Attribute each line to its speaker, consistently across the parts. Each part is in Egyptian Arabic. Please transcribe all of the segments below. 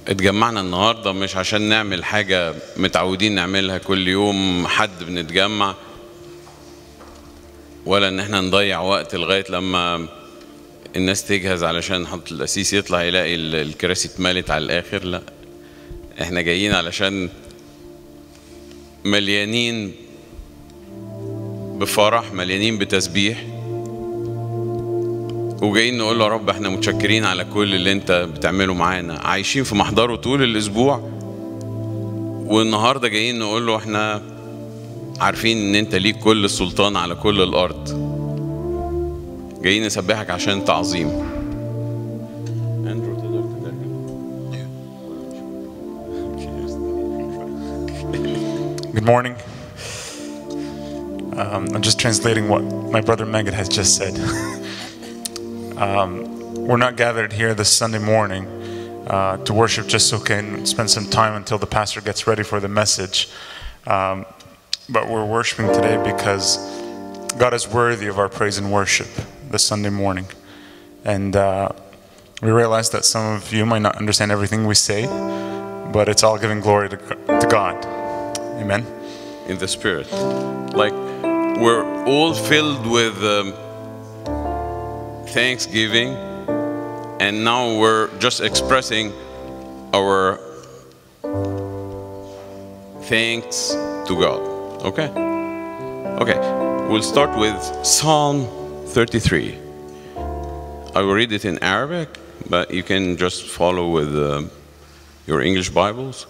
Speaker 1: اتجمعنا النهارده مش عشان نعمل حاجة متعودين نعملها كل يوم حد بنتجمع ولا ان احنا نضيع وقت لغاية لما الناس تجهز علشان حضرة القسيس يطلع يلاقي ال- الكراسي اتملت على الآخر لا احنا جايين علشان مليانين بفرح مليانين بتسبيح وجايين نقول له يا رب احنا متشكرين على كل اللي انت بتعمله معانا عايشين في محضره طول الاسبوع والنهارده جايين نقول له احنا عارفين ان انت ليك كل السلطان على كل الارض جايين نسبحك عشان تعظيم اندرو تقدر تترجم
Speaker 2: Good morning. Um, I'm just translating what my brother Megan has just said. um, we're not gathered here this Sunday morning uh, to worship just so we can spend some time until the pastor gets ready for the message. Um, but we're worshiping today because God is worthy of our praise and worship this Sunday morning. And uh, we realize that some of you might not understand everything we say, but it's all giving glory to, to God. Amen.
Speaker 1: in the spirit. Like we're all filled with um, thanksgiving, and now we're just expressing our thanks to God. Okay? Okay, we'll start with Psalm 33. I will read it in Arabic, but you can just follow with uh, your English Bibles.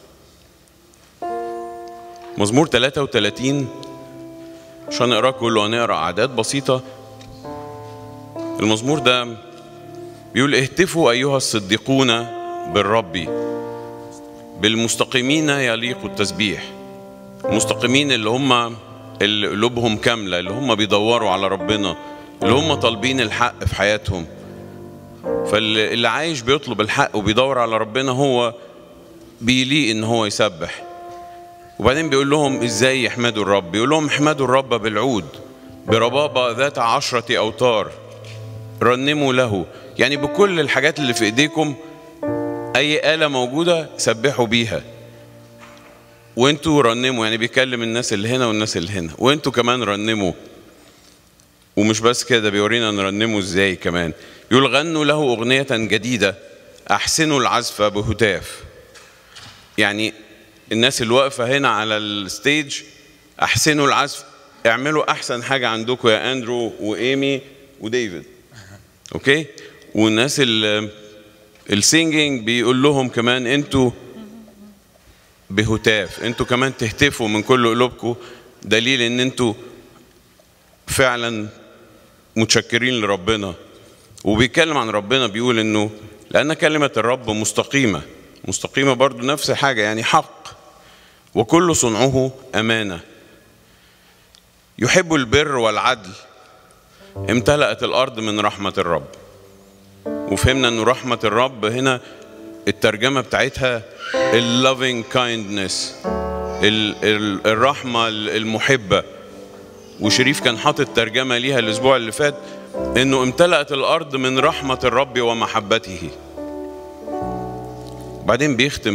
Speaker 1: مزمور 33 عشان نقراه كله هنقرا اعداد بسيطه المزمور ده بيقول اهتفوا ايها الصديقون بالرب بالمستقيمين يليق التسبيح المستقيمين اللي هم اللي قلوبهم كامله اللي هم بيدوروا على ربنا اللي هم طالبين الحق في حياتهم فاللي عايش بيطلب الحق وبيدور على ربنا هو بيليق ان هو يسبح وبعدين بيقول لهم ازاي يحمدوا الرب بيقول لهم احمدوا الرب بالعود بربابة ذات عشرة أوتار رنموا له يعني بكل الحاجات اللي في ايديكم أي آلة موجودة سبحوا بيها وانتوا رنموا يعني بيكلم الناس اللي هنا والناس اللي هنا وانتوا كمان رنموا ومش بس كده بيورينا نرنمه ازاي كمان يقول غنوا له أغنية جديدة أحسنوا العزف بهتاف يعني الناس اللي واقفه هنا على الستيج احسنوا العزف اعملوا احسن حاجه عندكم يا اندرو وايمي وديفيد اوكي والناس ال السينجينج بيقول لهم كمان انتوا بهتاف انتوا كمان تهتفوا من كل قلوبكم دليل ان انتوا فعلا متشكرين لربنا وبيتكلم عن ربنا بيقول انه لان كلمه الرب مستقيمه مستقيمه برضو نفس الحاجه يعني حق وكل صنعه امانه يحب البر والعدل امتلأت الارض من رحمه الرب وفهمنا انه رحمه الرب هنا الترجمه بتاعتها اللافينج كايندنس الرحمه المحبه وشريف كان حاطط ترجمه ليها الاسبوع اللي فات انه امتلأت الارض من رحمه الرب ومحبته بعدين بيختم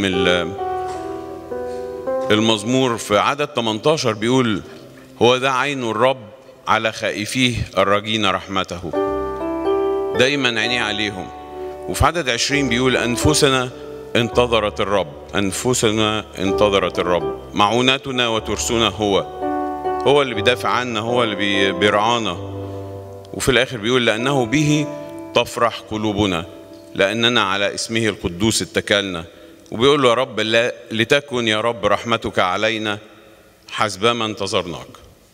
Speaker 1: المزمور في عدد 18 بيقول هو ده عين الرب على خائفيه الراجين رحمته دايما عينيه عليهم وفي عدد 20 بيقول أنفسنا انتظرت الرب أنفسنا انتظرت الرب معوناتنا وترسنا هو هو اللي بيدافع عنا هو اللي بيرعانا وفي الآخر بيقول لأنه به تفرح قلوبنا لأننا على اسمه القدوس اتكلنا وبيقول له يا رب لا لتكن يا رب رحمتك علينا حسبما انتظرناك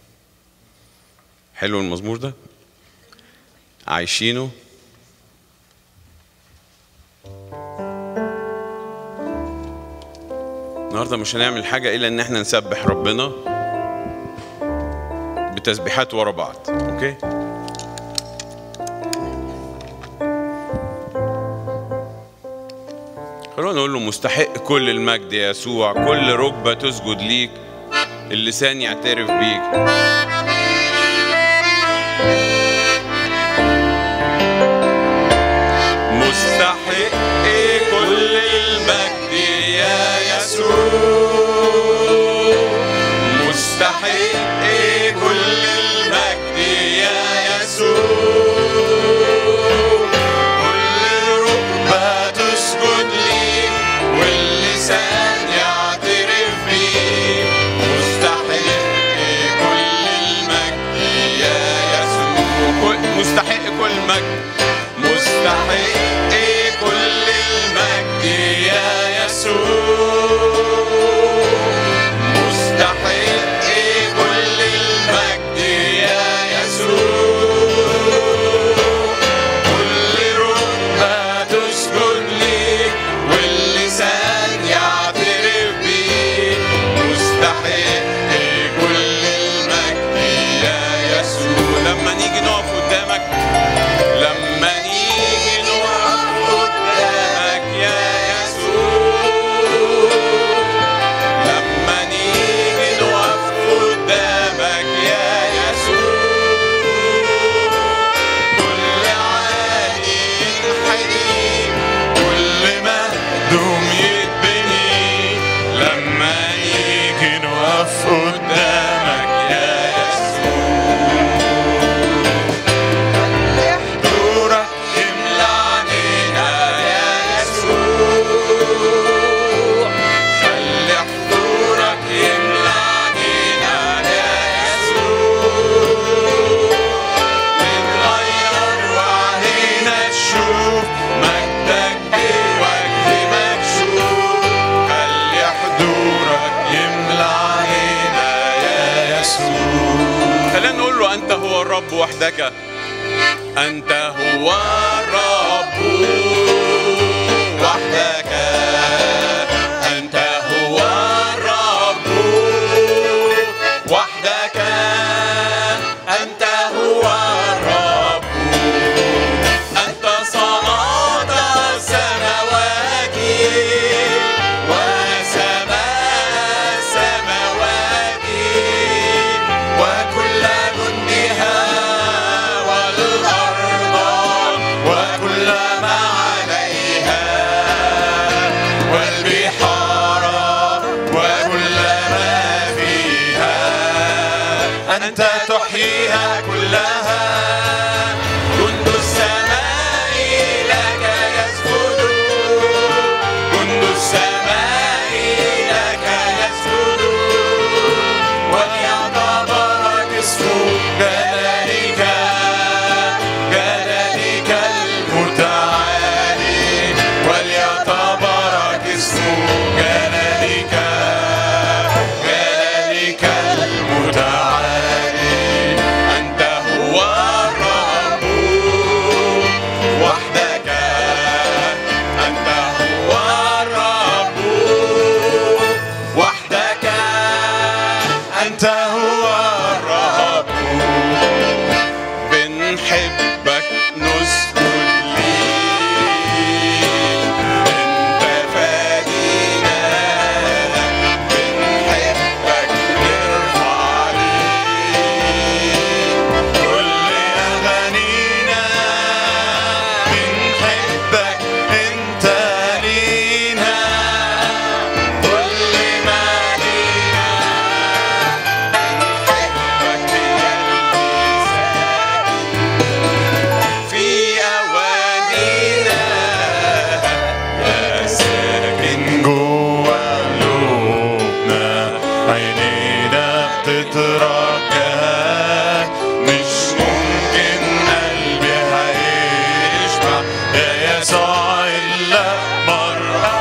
Speaker 1: حلو المزمور ده عايشينه النهارده مش هنعمل حاجه الا ان احنا نسبح ربنا بتسبيحات ورا بعض اوكي خلونا نقول له مستحق كل المجد يا يسوع كل ركبة تسجد ليك اللسان يعترف بيك مستحق كل المجد
Speaker 2: دوم يتبني لما نيجي نقف قدامك يا يسوع حضورك يملى علينا يا يسوع خلي حضورك يملى علينا يا يسوع نتغير وعلينا تشوف مجدك بوجه مكشوف خلي حضورك يملى علينا يا يسوع
Speaker 1: خلينا نقول له أنت هو الرب وحدك أنت هو الرب وحدك أنت هو الرب وحدك أنت هو الرب أنت صنعت السماوات وسماء السماوات وكل جندها والأرض وكل ما عليها والبحار وكل ما فيها أنت تحييها كلها جند السماء لك يسجدون جند السماء لك يسجدون وليتبارك اسم جلالك جلالك المتعالي وليتبارك اسم جلالك جلالك المتعالي أنت هو الرب وحدك أنت هو الرب وحدك أنت هو الرب بنحبك نسجد ليك انت فادينا بنحبك نرفع ليك كل اغانينا بنحبك انت لينا كل ما لينا بنحبك يا اللي ساكن في أوانينا يا ساكن
Speaker 2: جوا قلوبنا عينينا بتترجاك مش ممكن قلبي هيشبع يا يسوع إلا مرة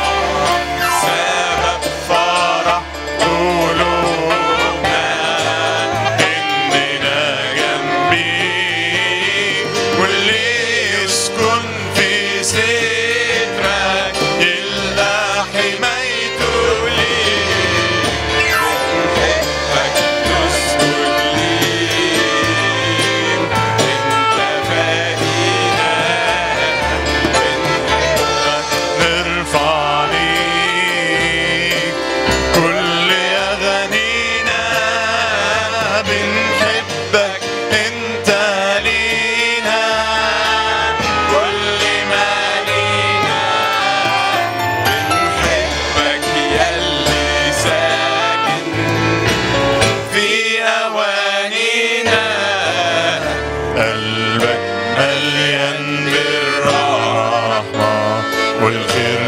Speaker 2: سبب فرح قلوبنا إننا جنبيك واللي يسكن في سترك يلقى حمايته ليك
Speaker 1: بنحبك نسجد ليك انت فادينا بنحبك
Speaker 2: نرفع ليك كل أغانينا بنحبك أنت لينا
Speaker 1: كل ما لينا بنحبك ياللي ساكن في أوانينا
Speaker 2: قلبك مليان بالرحمة والخير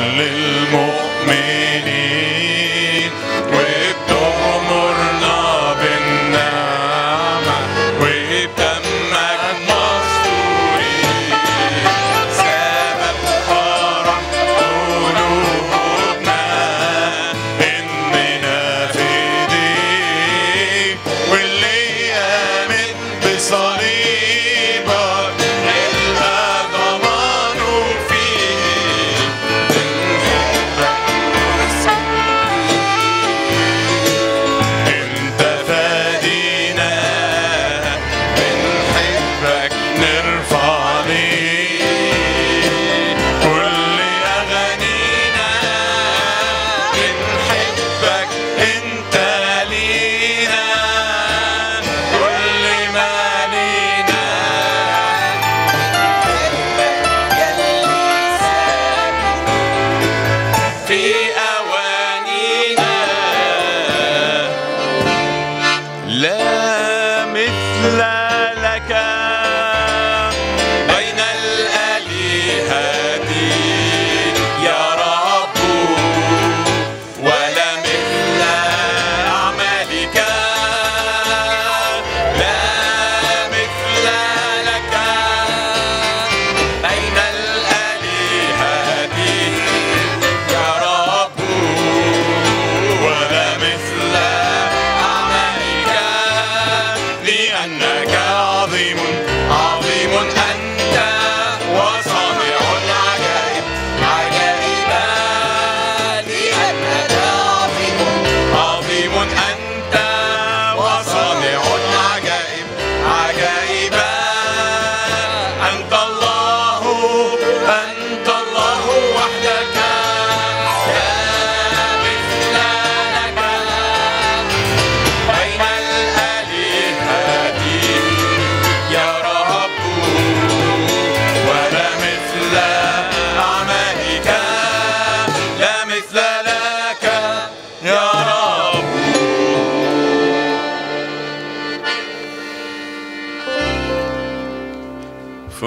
Speaker 2: للمؤمنين وبتغمرنا بالنعمة وبدمك مستورين سبب فرح قلوبنا إننا في ايديك واللي يامن بصليبك يلقى ضمانه فيك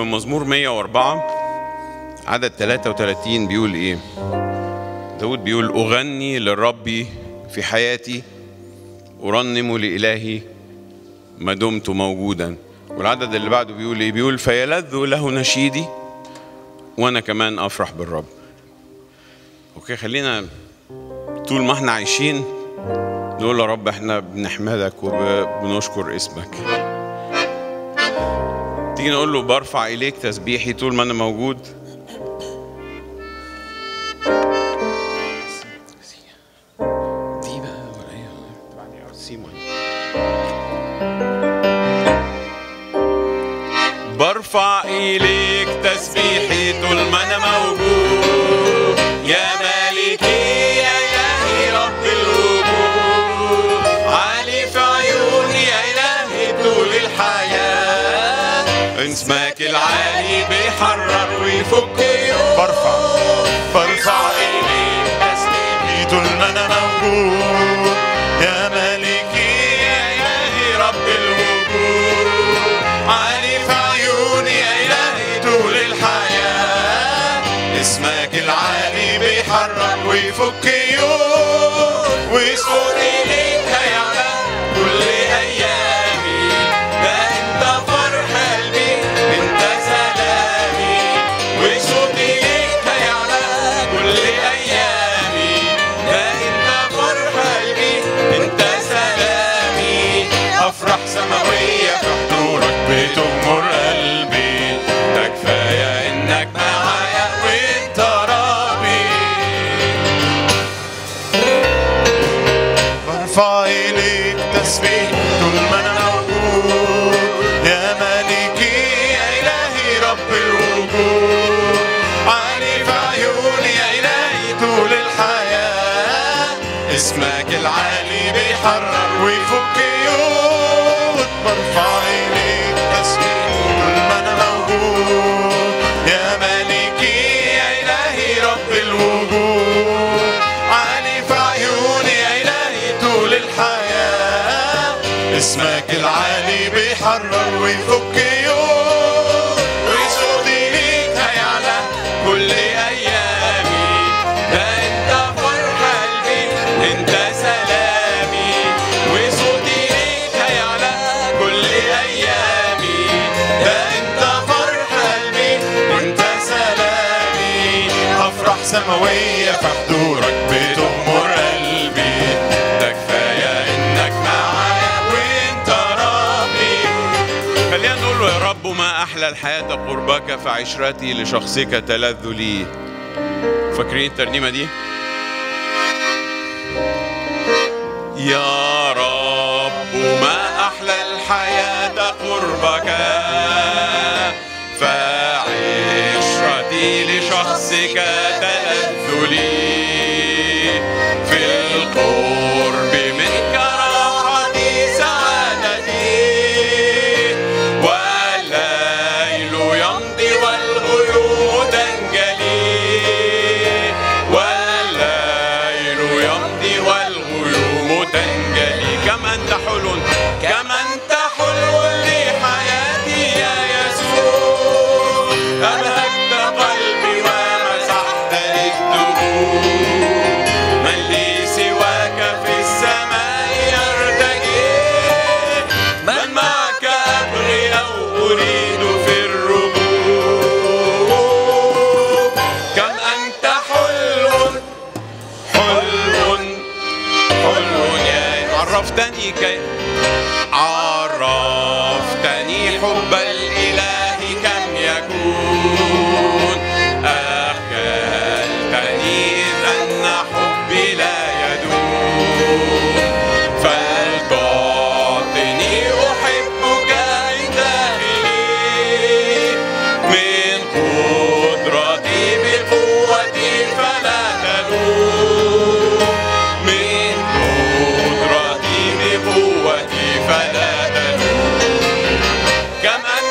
Speaker 1: من مزمور 104 عدد 33 بيقول ايه داود بيقول أغني للرب في حياتي أرنم لإلهي ما دمت موجودا والعدد اللي بعده بيقول ايه بيقول فيلذ له نشيدي وانا كمان افرح بالرب اوكي خلينا طول ما احنا عايشين نقول يا رب احنا بنحمدك وبنشكر اسمك تيجي نقول له برفع اليك تسبيحي طول ما انا موجود دي بقى ولا ايه سيمون برفع إليك تسبيحي طول ما أنا موجود يا مالكي يا إلهي رب الوجود عالي في عيوني يا إلهي طول الحياة اسمك العالي بيحرر ويفك يوم
Speaker 2: برفع برفع إليك تسبيحي طول ما أنا موجود يا مالكي
Speaker 1: يا إلهي رب الوجود عالي في عيوني يا إلهي طول الحياة اسمك العالي بيحرر ويفك يوم وصوت إليك هيعلى كل أيامي ده أنت فرح قلبي أنت سلامي وصوت إليك هيعلى كل أيامي ده أنت فرح قلبي أنت سلامي أفرح سماوية في حضورك بتغمر قلبي ده كفاية إنك معايا وأنت ربي
Speaker 2: برفع إليك تسبيح طول ما أنا موجود يا مالكي
Speaker 1: يا إلهي رب الوجود عالي في عيوني يا إلهي طول الحياة اسمك العالي بيحرر ويفك يود
Speaker 2: برفع إليك تسبيح طول ما أنا موجود
Speaker 1: يا مالكي يا إلهي رب الوجود عالي في عيوني يا إلهي طول الحياة اسمك العالي بيحرر ويفك يوم وصوتي ليك هيعلى كل أيامي ده أنت فرح قلبي أنت سلامي وصوتي ليك هيعلى كل أيامي ده أنت فرح قلبي أنت سلامي أفرح سماوية في حضورك بتغمر قلبي ده كفاية إنك معايا وأنت ربي خلينا نقول له يا رب ما أحلى الحياة قربك فعشرتي لشخصك تلذ لي فاكرين الترنيمة دي؟ يا رب ما أحلى الحياة قربك فعشرتي لشخصك تلذ لي في القرب منك راحتي سعادتي والليل يمضي والغيوم تنجلي والليل يمضي والغيوم تنجلي كم أنت حلو كم أنت حلو لحياتي يا يسوع أبهجت قلبي ومسحت لي الدموع من لي سواك في السماء يرتجي من معك أبغي أو أريد في الرجوع كم أنت حلو حلو حلو يا عرفتني كيف عرفتني حب الإله كم يكون أخجلتني إذ أن حبي لا يدوم فلتعطني أحبك داخلي من قدرتي بقوتي فلا تلوم من قدرتي بقوتي فلا تلوم كم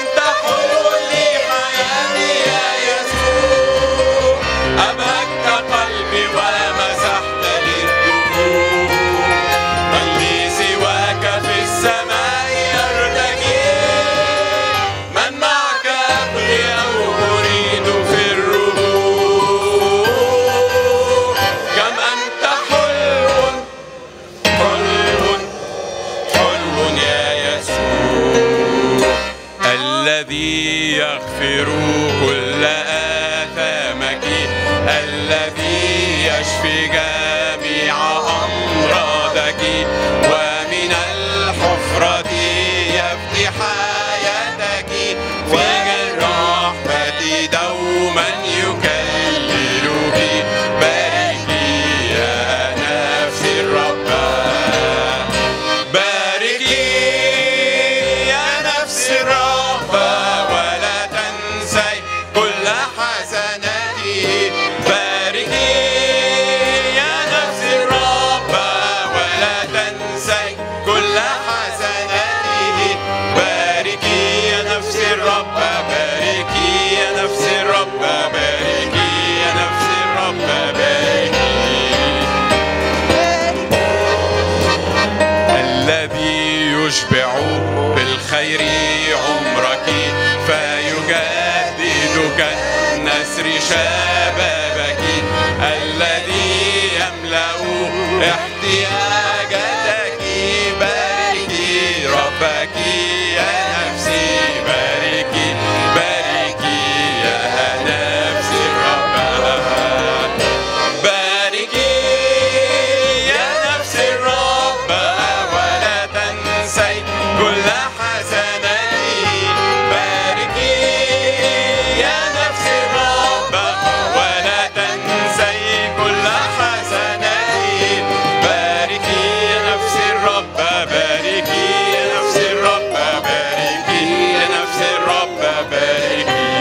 Speaker 1: الذي يشفي جميع أمراضك ومن الحفرة يفدي حياتك في الرحمة دوما يكللك باركي يا نفسي الرب باركي يا نفس الرب ولا تنسي كل حسناتي باركي يا نفس الرب ولا تنسي كل حسناته باركي يا نفس الرب باركي يا نفس الرب باركي يا نفس الرب باركي الذي يشبع بالخير عمرك فيجدد كالنسر شبابك الذي يملأ احتياجاتك باركي ربك يا نفسي باركي باركي يا نفسي الرب باركي يا نفس الرب ولا تنسي كل حسناتي باركي يا نفس الرب ولا تنسي كل حسناتي باركي يا نفس الرب باركي يا نفس الرب باركي يا نفس الرب باركي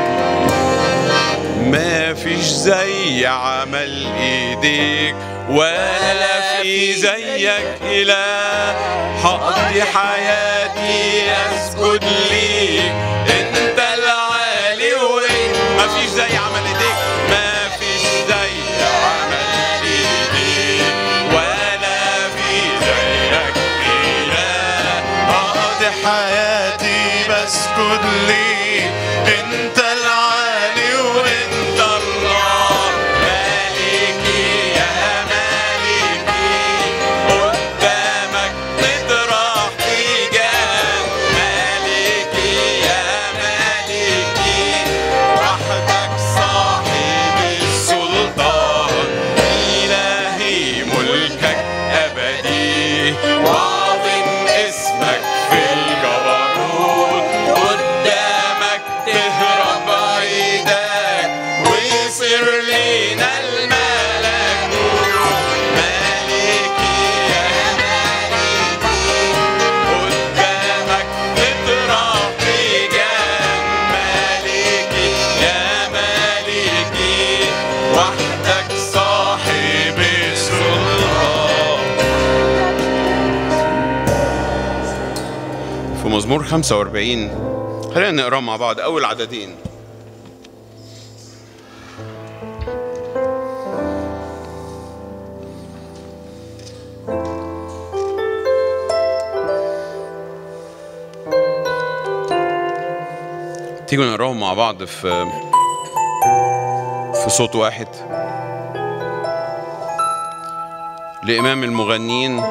Speaker 1: ما فيش زي عمل ايديك ولا في زيك اله هقضي حياتي اسجد ليك انت العالي وانت ما فيش زي عمل ايديك ما فيش زي عمل ايديك ولا في زيك اله هقضي
Speaker 2: حياتي بسجد ليك انت العالي
Speaker 1: وانت الله مالكي يا مالكي قدامك نطرح تيجان مالكي يا مالكي وحدك صاحب السلطان إلهي ملكك أبدي وعظم اسمك في الجبروت قدامك تهرب بعيدك ويصير لينا الملكوت مالكي يا مالكي قدامك تطرح بجان مالكي يا مالكي وحدك صاحب السلطان في مزمور 45 خلينا نقرا مع بعض اول عددين تيجوا نقراهم مع بعض في في صوت واحد لإمام المغنين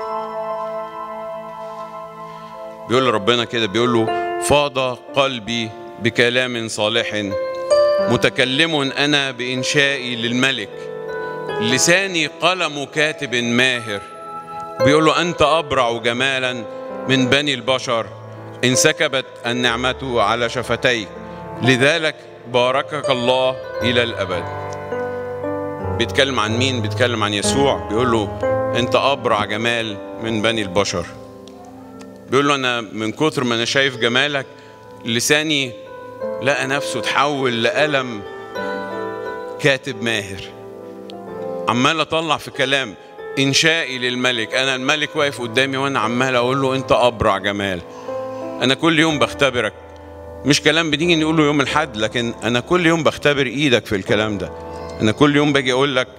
Speaker 1: بيقول لربنا كده بيقول له فاض قلبي بكلام صالح متكلم أنا بإنشائي للملك لساني قلم كاتب ماهر بيقول له أنت أبرع جمالا من بني البشر انسكبت النعمة على شفتيك لذلك باركك الله إلى الأبد بيتكلم عن مين بيتكلم عن يسوع بيقول له أنت أبرع جمال من بني البشر بيقول له أنا من كتر ما أنا شايف جمالك لساني لقى نفسه تحول لقلم كاتب ماهر عمال اطلع في كلام انشائي للملك انا الملك واقف قدامي وانا عمال اقول له انت ابرع جمال انا كل يوم بختبرك مش كلام بنيجي نقوله يوم الحد لكن انا كل يوم بختبر ايدك في الكلام ده انا كل يوم باجي اقول لك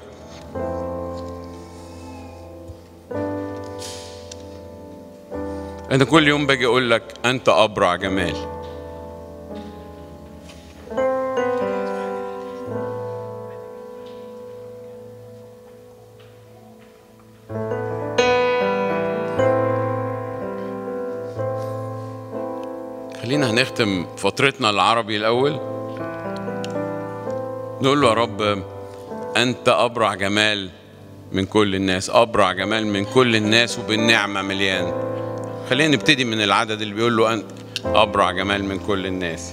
Speaker 1: انا كل يوم باجي اقول لك انت ابرع جمال خلينا هنختم فترتنا العربي الأول نقول له يا رب أنت أبرع جمال من كل الناس أبرع جمال من كل الناس وبالنعمة مليان خلينا نبتدي من العدد اللي بيقول له أنت أبرع جمال من كل الناس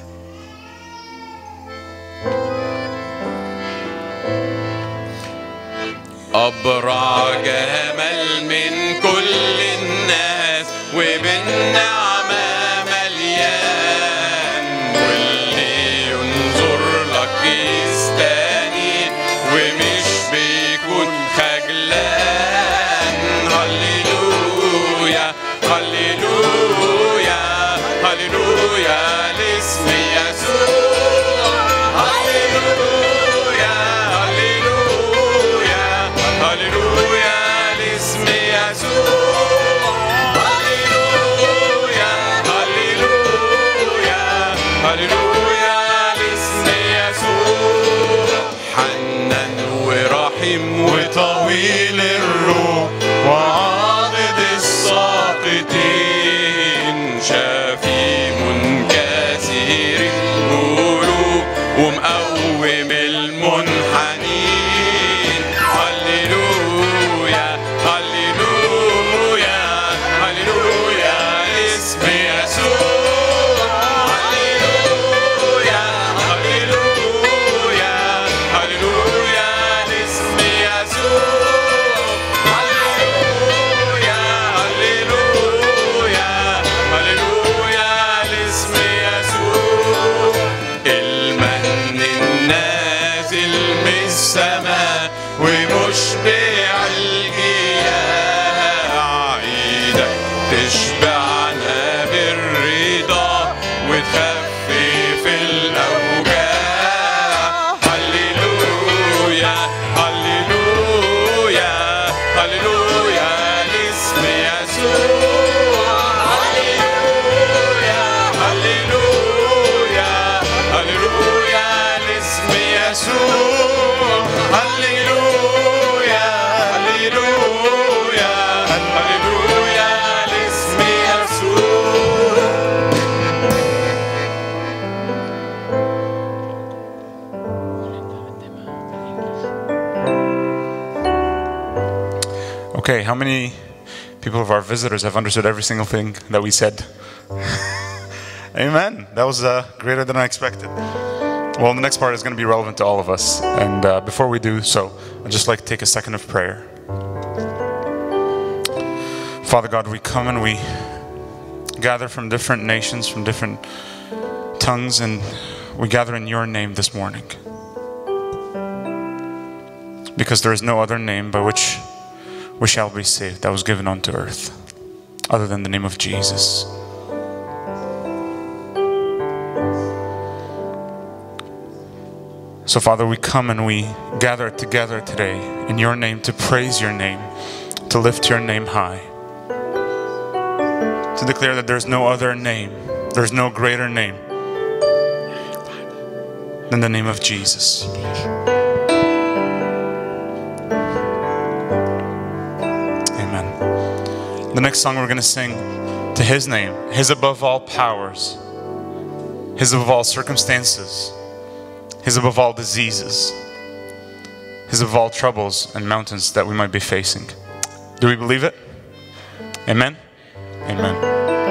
Speaker 1: أبرع جمال من كل الناس وبالنعمة مليان واللي ينظر لك يستنير ومش بيكون خجلان هللويا هللويا هللويا لاسم يسوع هللويا هللويا هللويا لاسم يسوع هللويا هللويا هللويا لاسم يسوع حنان ورحيم وطويل الروح وعاضد الساقطين شفيم كثير القلوب ومقوم المنحنين هللويا هللويا هللويا اسم يسوع هللويا هللويا هللويا اسم يسوع هللويا هللويا هللويا اسم يسوع المن النازل من السماء ومشبع الجياع عيدك تشبعنا بالرضا وتخفف الأوجاع هللويا هللويا هللويا لاسم يسوع هللويا هللويا هللويا لاسم يسوع هللويا هللويا هللويا لاسم يسوع
Speaker 2: Okay, how many people of our visitors have understood every single thing that we said? Amen. That was uh, greater than I expected. Well, the next part is going to be relevant to all of us. And uh, before we do so, I'd just like to take a second of prayer. Father God, we come and we gather from different nations, from different tongues, and we gather in your name this morning. Because there is no other name by which we shall be saved that was given unto earth other than the name of Jesus. So, Father, we come and we gather together today in your name to praise your name, to lift your name high, to declare that there's no other name, there's no greater name than the name of Jesus. Amen. The next song we're going to sing to His name, His above all powers, His above all circumstances, His above all diseases, His above all troubles and mountains that we might be facing. Do we believe it? Amen. Amen.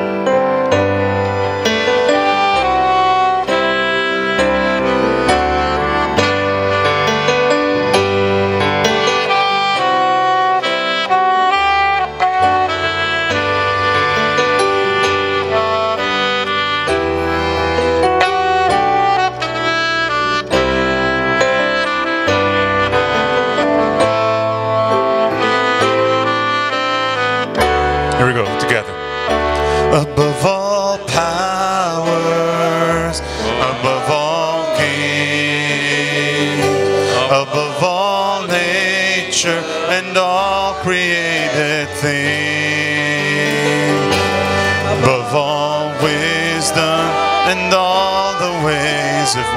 Speaker 2: Here we go together. Above all powers, above all kings, above all nature and all created things, above all wisdom and all the ways of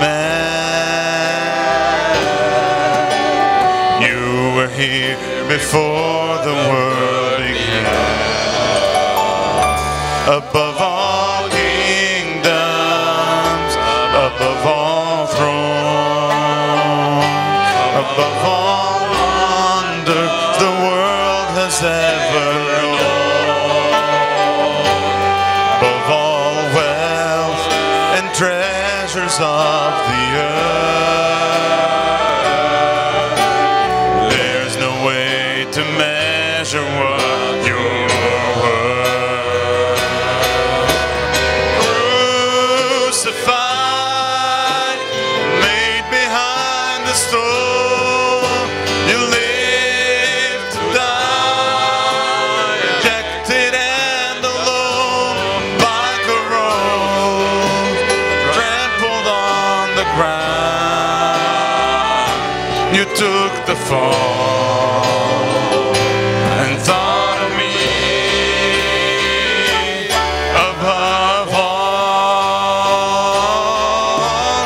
Speaker 2: man. You were here before the world began above all kingdoms, above all thrones, above above all wonders the world has ever known, above all wealth and treasures of the earth. There's no way to measure what you're worth. Crucified, laid behind the stone, you live to die, rejected and alone, like a rose trampled on the ground. You took the fall and thought of me above all.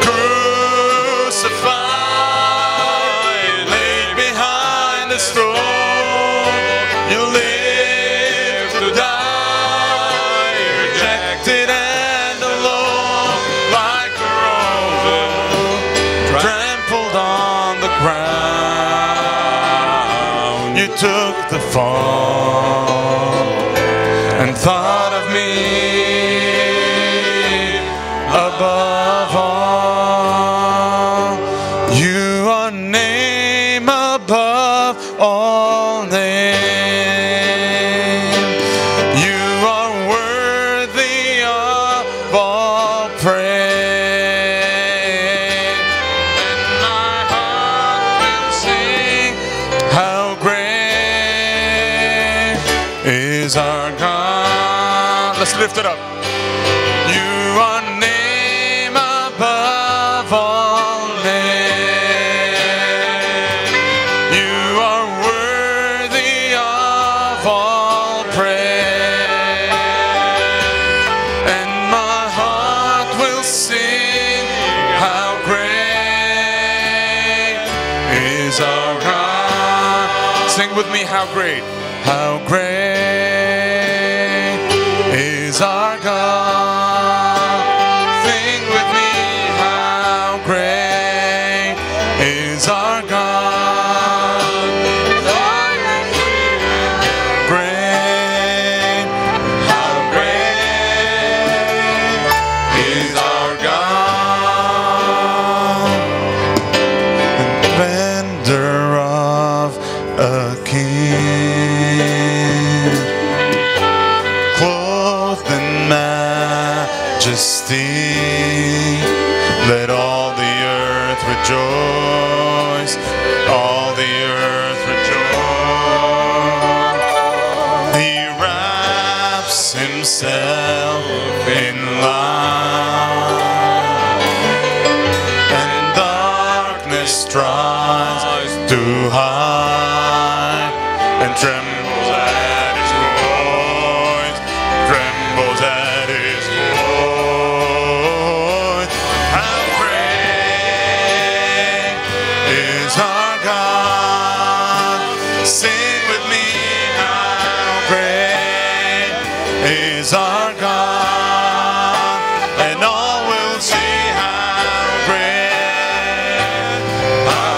Speaker 2: Crucified, laid behind the stone, you live to die, rejected and alone, like a rose trampled on the ground. You took the fall and thought of me above all. You are name above all name. You are worthy of all praise. And my heart will sing how great is our God. Let's lift it up. You are name above all names. You are worthy of all praise. And my heart will sing how great is our God. Sing with me, how great, how great is our God. Sing with me, how great is our God. Great, how great is our God. Defender of a king, clothed in majesty. Let all the earth rejoice, all the earth rejoice. He wraps himself in light and darkness tries to hide and trembles at his voice, trembles at his voice. How great is our God? Sing with me, how great is our God, and all will see how great, how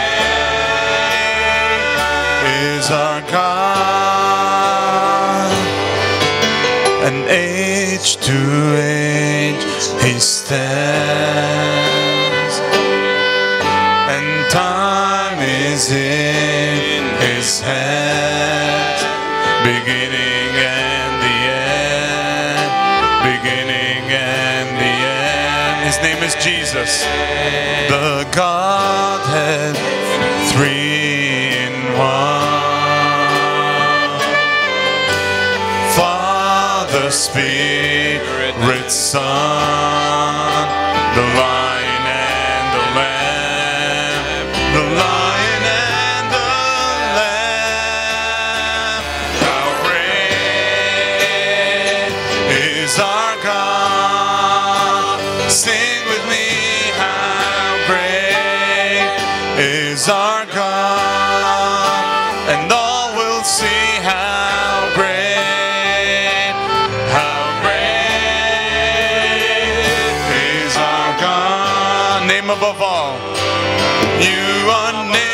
Speaker 2: great is our God. And age to age he stands, and time is in his hands, beginning and the end, beginning and the end. His name is Jesus, the Godhead, three in one. Father, Spirit, Son, the Lion and the Lamb, the Lion and the Lamb. How great is our God? Sing with me, how great is our God, and all will see how great, how great is our God. Name above all, you are name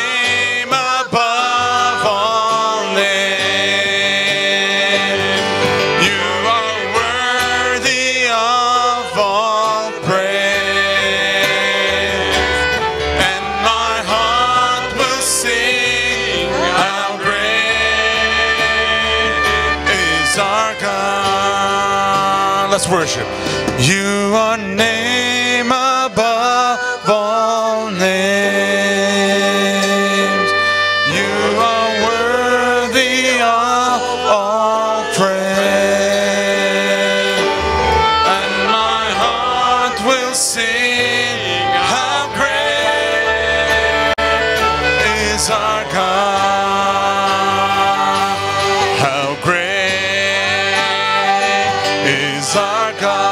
Speaker 2: Let's worship. You are name above all names. You are worthy of all praise. And my heart will sing how great is our God. How great is our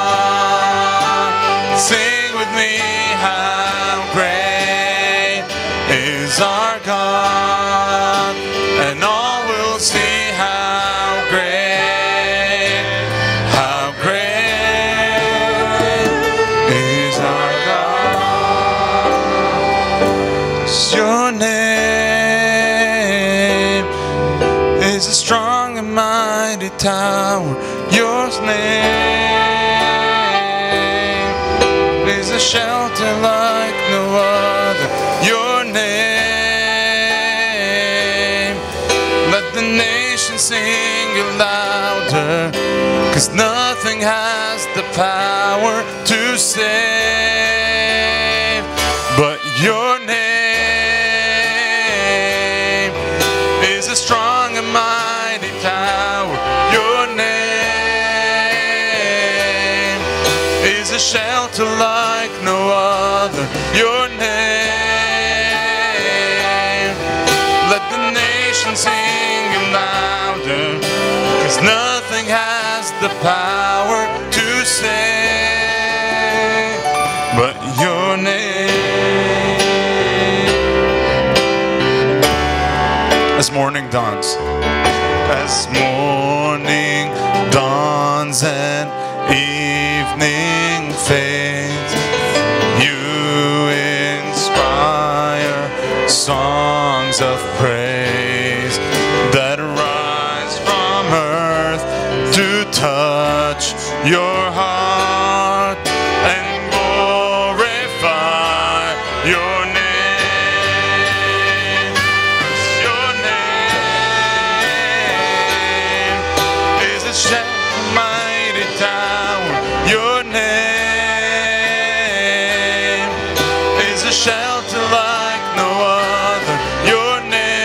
Speaker 2: God. Sing with me, how great is our God. And all will see how great, how great is our God. It's your name is a strong and mighty tower. Your name is a shelter like no other. Your name, let the nation sing it louder. Cause nothing has the power to save but your name is a strong and mighty tower. Your name is a shelter like no other. Your name, let the nation sing it louder. Cause nothing has the power to save but your name. As morning dawns, as morning dawns and evening fades, you inspire songs of praise that rise from earth to touch your heart and glorify your name. Your name is a shelter, mighty tower. Your name is a shelter like no other. Your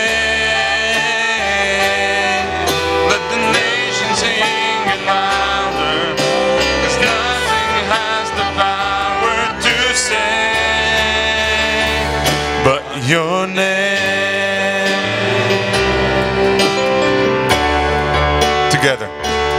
Speaker 2: name, let the nation sing it louder. 'Cause nothing has the power to save but your name. Together.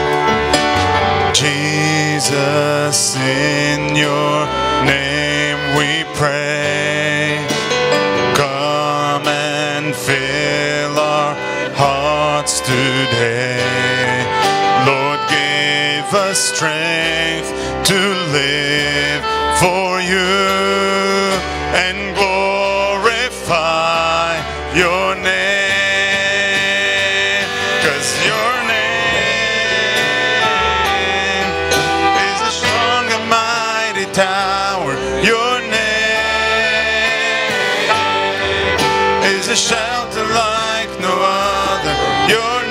Speaker 2: Jesus, in your name we pray. Come and fill our hearts today. Lord, give us strength to live for you and glorify your name. Cause your name is a strong and mighty tower. Your name is a shelter like no other. Your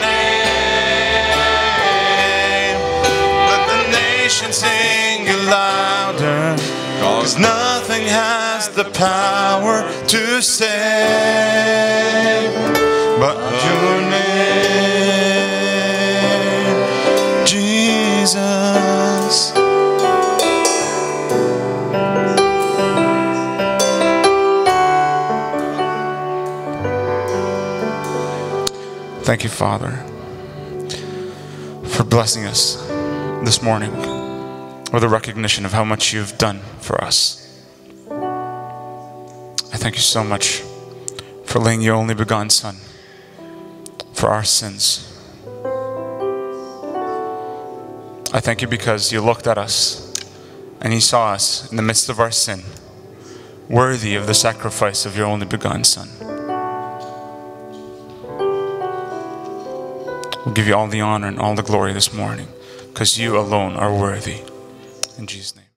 Speaker 2: name, let the nation sing it louder. Cause nothing has the power to save but your name, Jesus. Thank you, Father, for blessing us this morning with a recognition of how much you've done for us. I thank you so much for laying your only begotten Son for our sins. I thank you because you looked at us and you saw us in the midst of our sin, worthy of the sacrifice of your only begotten Son. We'll give you all the honor and all the glory this morning because you alone are worthy. In Jesus' name.